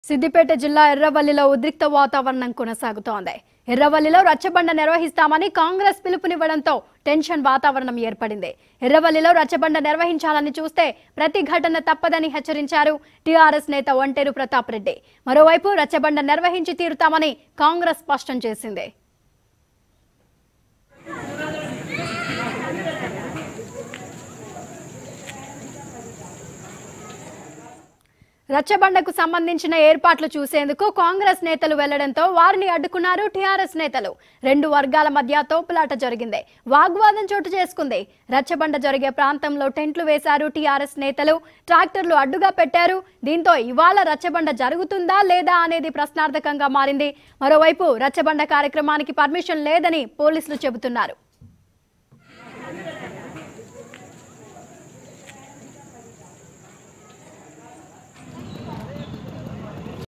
సిద్దిపేట జిల్లా ఎర్రవల్లిలో ఉద్రిక్త వాతావరణం కొనసాగుతోంది ఎర్రవల్లిలో రచ్చబండ నిర్వహిస్తామని కాంగ్రెస్ పిలుపునివ్వడంతో టెన్షన్ వాతావరణం ఏర్పడింది ఎర్రవల్లిలో రచ్చబండ నిర్వహించాలని చూస్తే ప్రతి ఘటన తప్పదని హెచ్చరించారు టీఆర్ఎస్ నేత ఒంటేరు ప్రతాప్ రెడ్డి మరోవైపు రచ్చబండ నిర్వహించి తీరుతామని కాంగ్రెస్ స్పష్టం చేసింది రచ్చబండకు సంబంధించిన ఏర్పాట్లు చూసేందుకు కాంగ్రెస్ నేతలు వెళ్లడంతో వారిని అడ్డుకున్నారు టీఆర్ఎస్ నేతలు రెండు వర్గాల మధ్య తోపులాట జరిగింది వాగ్వాదం చోటు చేసుకుంది రచ్చబండ జరిగే ప్రాంతంలో టెంట్లు వేశారు టీఆర్ఎస్ నేతలు ట్రాక్టర్లు అడ్డుగా పెట్టారు దీంతో ఇవాళ రచ్చబండ జరుగుతుందా లేదా అనేది ప్రశ్నార్థకంగా మారింది మరోవైపు రచ్చబండ కార్యక్రమానికి పర్మిషన్ లేదని పోలీసులు చెబుతున్నారు